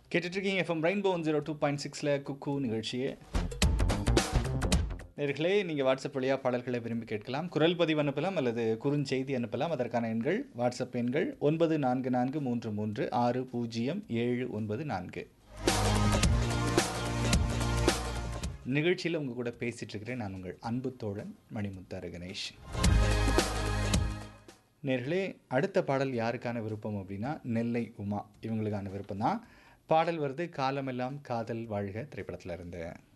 கேட்டுட்ருக்கீங்க FM Rainbow one zero two point சிக்ஸில் குக்கு நிகழ்ச்சியே நேர்களே நீங்கள் வாட்ஸ்அப் வழியாக பாடல்களை விரும்பி கேட்கலாம் குரல் பதிவு அனுப்பலாம் அல்லது குறுஞ்செய்தி அனுப்பலாம் அதற்கான எண்கள் வாட்ஸ்அப் எண்கள் ஒன்பது நான்கு நான்கு மூன்று மூன்று ஆறு பூஜ்ஜியம் ஏழு ஒன்பது நான்கு நிகழ்ச்சியில் உங்கள் கூட பேசிகிட்டு இருக்கிறேன் நான் உங்கள் அன்பு தோழன் மணிமுத்தாறு கணேஷ் நேர்களே அடுத்த பாடல் யாருக்கான விருப்பம் அப்படின்னா நெல்லை உமா இவங்களுக்கான விருப்பம் தான் பாடல் வருது காலமெல்லாம் காதல் வாழ்க திரைப்படத்தில் இருந்து